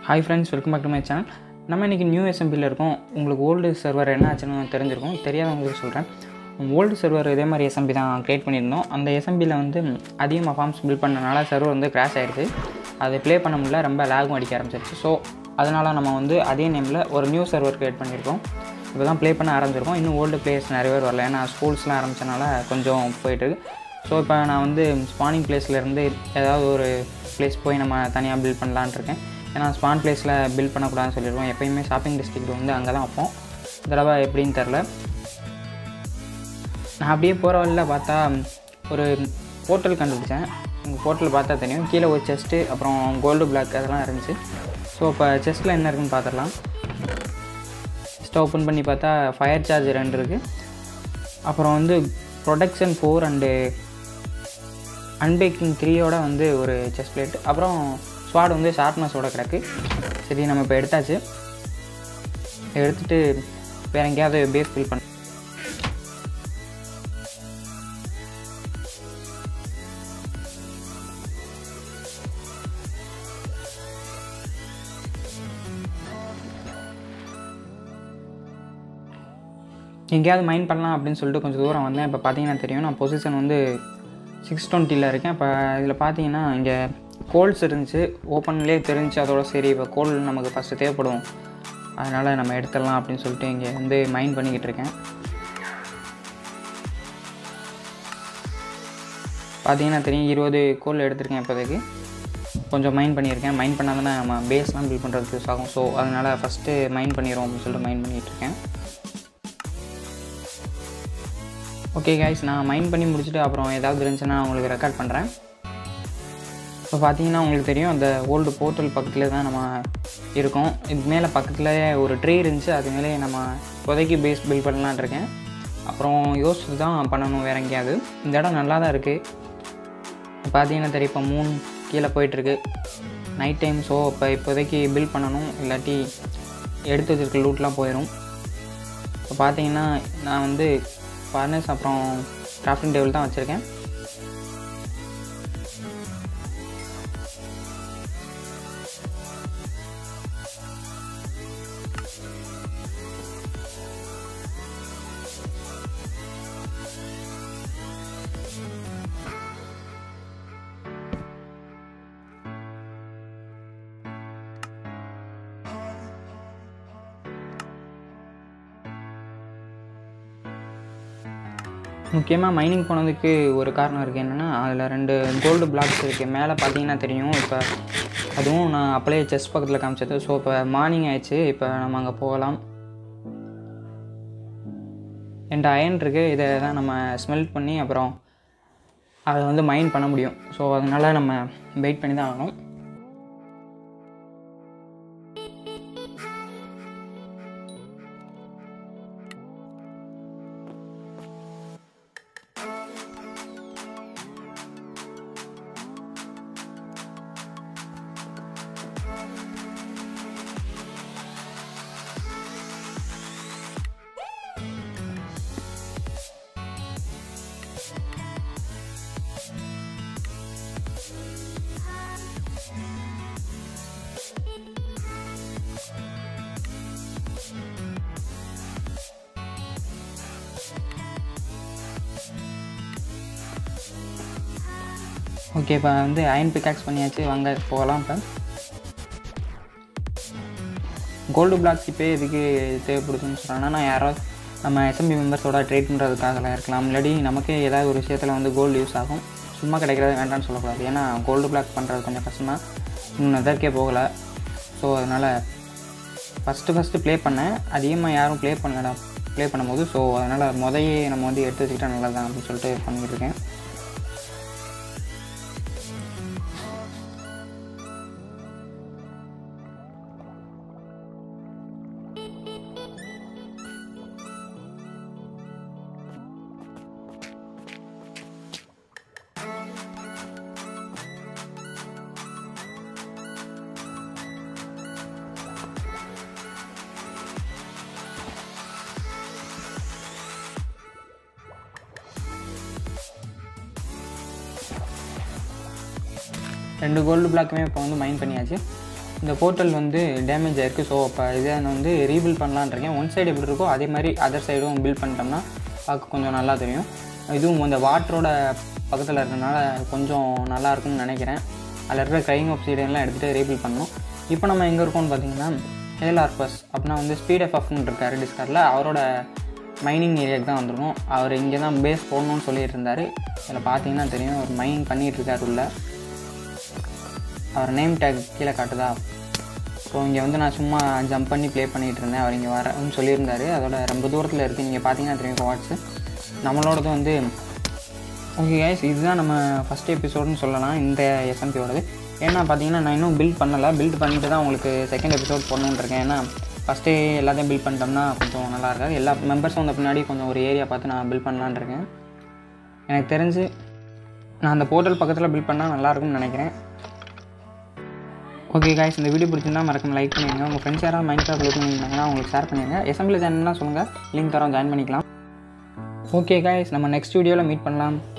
hi friends welcome back to my channel நம்ம இன்றைக்கி new எஸ்எம்பியில் இருக்கோம் உங்களுக்கு ஓல்டு சர்வர் என்ன ஆச்சுன்னு தெரிஞ்சிருக்கும் தெரியாதவங்களுக்கு சொல்கிறேன் ஓல்டு சர்வர் இதே மாதிரி எஸ்எம்பி தான் க்ரியேட் பண்ணியிருந்தோம் அந்த எஸ்எம்பியில் வந்து அதிகமாக ஃபார்ம்ஸ் பில்ட் பண்ணனால சர்வர் வந்து கிராஷ் ஆகிடுது அது ப்ளே பண்ண முடியல ரொம்ப லேகும் அடிக்க ஆரம்பிச்சிருச்சு ஸோ அதனால் நம்ம வந்து அதே நேமில் ஒரு நியூ சர்வர் க்ரியேட் பண்ணியிருக்கோம் இப்போ தான் ப்ளே பண்ண ஆரம்பிச்சிருக்கோம் இன்னும் ஓல்டு பிளேயர்ஸ் நிறைய பேர் வரல ஏன்னா ஸ்கூல்ஸ்லாம் ஆரம்பிச்சனால கொஞ்சம் போயிட்டுருக்கு ஸோ இப்போ நான் வந்து ஸ்பானிங் பிளேஸ்லேருந்து ஏதாவது ஒரு பிளேஸ் போய் நம்ம தனியாக பில்ட் பண்ணலான்னு இருக்கேன் ஏன்னா ஸ்பான் பிளேஸில் பில்ட் பண்ணக்கூடாதுன்னு சொல்லிடுவோம் எப்பயுமே ஷாப்பிங் டிஸ்ட்ரிக்ட் வந்து அங்கே தான் வைப்போம் இந்த தடவை எப்படின்னு தெரில நான் அப்படியே போகிற வழியில் பார்த்தா ஒரு போர்ட்டல் கண்டுபிடிச்சேன் உங்கள் போர்ட்டல் பார்த்தா தெரியும் கீழே ஒரு செஸ்ட்டு அப்புறம் கோல்டு பிளாக் அதெல்லாம் இருந்துச்சு ஸோ இப்போ செஸ்ட்டில் என்ன இருக்குன்னு பார்த்துடலாம் செஸ்ட்டை ஓப்பன் பண்ணி பார்த்தா ஃபயர் சார்ஜ் ரெண்டு இருக்குது அப்புறம் வந்து ப்ரொடக்ஷன் ஃபோர் அண்டு அன்பேக்கிங் த்ரீயோட வந்து ஒரு செஸ் பிளேட் அப்புறம் ஸ்வாட் வந்து ஷார்ப்னஸோட கிடக்கு சரி நம்ம இப்போ எடுத்தாச்சு எடுத்துகிட்டு வேறு எங்கேயாவது பேஸ் ஃபில் பண்ண எங்கேயாவது மைண்ட் பண்ணலாம் அப்படின்னு சொல்லிட்டு கொஞ்சம் தூரம் வந்தேன் இப்போ பார்த்தீங்கன்னா தெரியும் நான் பொசிஷன் வந்து சிக்ஸ் டுவெண்ட்டியில் இருக்கேன் இப்போ இதில் பார்த்தீங்கன்னா இங்கே கோல்ஸ் இருந்துச்சு ஓப்பன்லேயே தெரிஞ்சு அதோட சரி இப்போ கோல் நமக்கு ஃபஸ்ட்டு தேவைப்படும் அதனால் நம்ம எடுத்துடலாம் அப்படின்னு சொல்லிட்டு இங்கே வந்து மைண்ட் பண்ணிக்கிட்டு இருக்கேன் பார்த்தீங்கன்னா தெரியும் இருபது கோல் எடுத்திருக்கேன் இப்போதைக்கு கொஞ்சம் மைண்ட் பண்ணியிருக்கேன் மைண்ட் பண்ணால் தானே நம்ம பேஸ்லாம் பில்ட் பண்ணுறதுக்கு யூஸ் ஆகும் ஸோ அதனால் ஃபஸ்ட்டு மைண்ட் பண்ணிடுவோம் அப்படின்னு சொல்லிட்டு மைண்ட் பண்ணிகிட்டு இருக்கேன் ஓகே கைஸ் நான் மைண்ட் பண்ணி முடிச்சுட்டு அப்புறம் ஏதாவது இருந்துச்சுன்னா உங்களுக்கு ரெக்கார்ட் பண்ணுறேன் இப்போ பார்த்தீங்கன்னா உங்களுக்கு தெரியும் அந்த ஓல்டு போர்ட்டல் பக்கத்தில் தான் நம்ம இருக்கோம் இது மேலே பக்கத்தில் ஒரு ட்ரே இருந்துச்சு அது மேலே நம்ம இப்போதைக்கு பேஸ் பில்ட் பண்ணலான் இருக்கேன் அப்புறம் யோசிச்சு தான் பண்ணணும் வேறு எங்கேயாவது இந்த இடம் நல்லா தான் இருக்குது பார்த்தீங்கன்னா தெரியும் இப்போ மூணு கீழே போயிட்டுருக்கு நைட் டைம் ஸோ இப்போ இப்போதைக்கு பில்ட் பண்ணணும் இல்லாட்டி எடுத்து வச்சிருக்க லூட்லாம் போயிடும் இப்போ பார்த்தீங்கன்னா நான் வந்து ஃபர்னஸ் அப்புறம் கிராஃப்டிங் டேபிள் தான் வச்சுருக்கேன் முக்கியமாக மைனிங் போனதுக்கு ஒரு காரணம் இருக்குது என்னென்னா அதில் ரெண்டு கோல்டு பிளாக்ஸ் இருக்குது மேலே பார்த்தீங்கன்னா தெரியும் இப்போ அதுவும் நான் அப்படியே செஸ் பக்கத்தில் காமிச்சது ஸோ இப்போ மார்னிங் ஆயிடுச்சு இப்போ நம்ம அங்கே போகலாம் ரெண்டு அயன் இருக்குது இதை தான் நம்ம ஸ்மெல்ட் பண்ணி அப்புறம் அதை வந்து மைண்ட் பண்ண முடியும் ஸோ அதனால் நம்ம வெயிட் பண்ணி தான் ஆகணும் ஓகே இப்போ வந்து அயன் பிக்காக்ஸ் பண்ணியாச்சு வாங்க போகலாம் இப்போ கோல்டு பிளாக்ஸ் இப்போ எதுக்கு தேவைப்படுதுன்னு சொல்கிறாங்கன்னா நான் யாராவது நம்ம எஸ்எம்பி மெம்பர்ஸோட ட்ரேட் பண்ணுறதுக்காகலாம் இருக்கலாம் இல்லாடி நமக்கே ஏதாவது ஒரு விஷயத்தில் வந்து கோல்டு யூஸ் ஆகும் சும்மா கிடைக்கிறது வேண்டாம்னு சொல்லக்கூடாது ஏன்னா கோல்டு பிளாக் பண்ணுறது கொஞ்சம் கஷ்டமாக இன்னும் எதற்கே போகலை ஸோ அதனால் ஃபஸ்ட்டு ஃபஸ்ட்டு ப்ளே பண்ணேன் அதிகமாக யாரும் ப்ளே பண்ணலடா ப்ளே பண்ணும்போது ஸோ அதனால் முதையே நம்ம வந்து எடுத்து வச்சுக்கிட்டா நல்லதான் அப்படின்னு சொல்லிட்டு பண்ணிக்கிட்டு இருக்கேன் ரெண்டு கோல்டு பிளாக்குமே இப்போ வந்து மைன் பண்ணியாச்சு இந்த போர்ட்டல் வந்து டேமேஜ் ஆயிருக்கு ஸோ அப்போ இதை நான் வந்து ரீபில்ட் பண்ணலான்னு இருக்கேன் ஒன் சைடு எப்படி இருக்கோ அதே மாதிரி அதர் சைடும் பில்ட் பண்ணிட்டோம்னா பார்க்க கொஞ்சம் நல்லா தெரியும் இதுவும் இந்த வாட்டரோட பக்கத்தில் இருக்கிறனால கொஞ்சம் நல்லா இருக்கும்னு நினைக்கிறேன் அதில் இருக்கிற க்ரைங் ஆப்சைடெல்லாம் எடுத்துகிட்டு ரீபில் பண்ணணும் இப்போ நம்ம எங்கே இருக்கோம்னு பார்த்தீங்கன்னா ஹேல் ஆர்பஸ் அப்படின்னா வந்து ஸ்பீட் எஃப்எஃப்னு இருக்கார் டிஸ்காரில் அவரோட மைனிங் ஏரியாவுக்கு தான் வந்திருக்கும் அவர் இங்கே தான் பேஸ் போடணும்னு சொல்லிட்டு இருந்தார் இதில் பார்த்தீங்கன்னா தெரியும் அவர் மைனிங் பண்ணிகிட்டு இருக்கார் உள்ள அவர் நேம் டேக் கீழே காட்டுதா ஸோ இங்கே வந்து நான் சும்மா ஜம்ப் பண்ணி ப்ளே பண்ணிகிட்டு இருந்தேன் அவர் இங்கே வரன்னு சொல்லியிருந்தாரு அதோட ரொம்ப தூரத்தில் இருக்குது நீங்கள் பார்த்தீங்கன்னா தெரியும் வாட்ஸு நம்மளோடது வந்து ஓகே கைஸ் இதுதான் நம்ம ஃபஸ்ட் எபிசோடுன்னு சொல்லலாம் இந்த எஸ்எம்பியோடது ஏன்னா பார்த்தீங்கன்னா நான் இன்னும் பில்ட் பண்ணலை பில்ட் பண்ணிட்டு தான் உங்களுக்கு செகண்ட் எபிசோட் போடணுன்னு இருக்கேன் ஏன்னா ஃபஸ்ட்டே எல்லாத்தையும் பில்ட் பண்ணிட்டோம்னா கொஞ்சம் நல்லா இருக்காது எல்லா மெம்பர்ஸும் வந்த பின்னாடி கொஞ்சம் ஒரு ஏரியா பார்த்து நான் பில்ட் பண்ணலான்னு இருக்கேன் எனக்கு தெரிஞ்சு நான் அந்த போர்ட்டல் பக்கத்தில் பில்ட் பண்ணால் நல்லாயிருக்கும்னு நினைக்கிறேன் ஓகே காய்ஸ் இந்த வீடியோ பிடிச்சிருந்தா மறக்காம லைக் பண்ணிடுங்க உங்கள் ஃப்ரெண்ட்ஸ் யாராவது மைண்ட் கிராஃப்ட் யூஸ் பண்ணியிருந்தாங்கன்னா உங்களுக்கு ஷேர் பண்ணிடுங்க எசம்பிளி சேனல்லாம் சொல்லுங்கள் லிங்க் தரோம் ஜாயின் பண்ணிக்கலாம் ஓகே காய்ஸ் நம்ம நெக்ஸ்ட் வீடியோவில் மீட் பண்ணலாம்